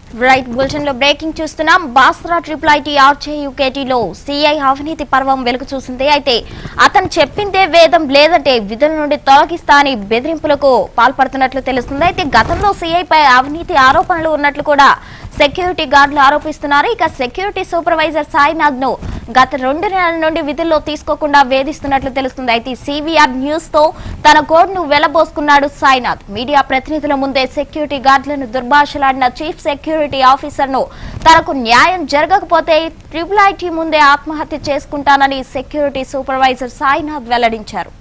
right bulletin లో breaking చూస్తున్నాం Basara triple IT ఆర్చేయుకేటీలో సిఐ అవినీతి పర్వం వెలుగు చూసింది అయితే అతను చెప్పిందే వేదం లేదంటే విధుల నుండి తొలగిస్తా అని బెదిరింపులకు పాల్పడుతున్నట్లు తెలుస్తుంది అయితే గతంలో సిఐ పై అవినీతి ఆరోపణలు ఉన్నట్లు కూడా సెక్యూరిటీ గార్డులు ఆరోపిస్తున్నారు ఇక సెక్యూరిటీ సూపర్వైజర్ సాయినాథ్ ను గత రెండు నెలల నుండి విధుల్లో తీసుకోకుండా వేధిస్తున్నట్లు తెలుస్తుంది అయితే సివిఆర్ న్యూస్ తో తన కోడ్ను వెలబోసుకున్నాడు సాయినాథ్ మీడియా ప్రతినిధుల ముందే సెక్యూరిటీ గార్డులను దుర్భాషలాడిన చీఫ్ సెక్యూరిటీ ఆఫీసర్ ను తనకు న్యాయం జరగకపోతే ట్రిపుల్ ఐటీ ముందే ఆత్మహత్య చేసుకుంటానని సెక్యూరిటీ సూపర్వైజర్ సాయినాథ్ వెల్లడించారు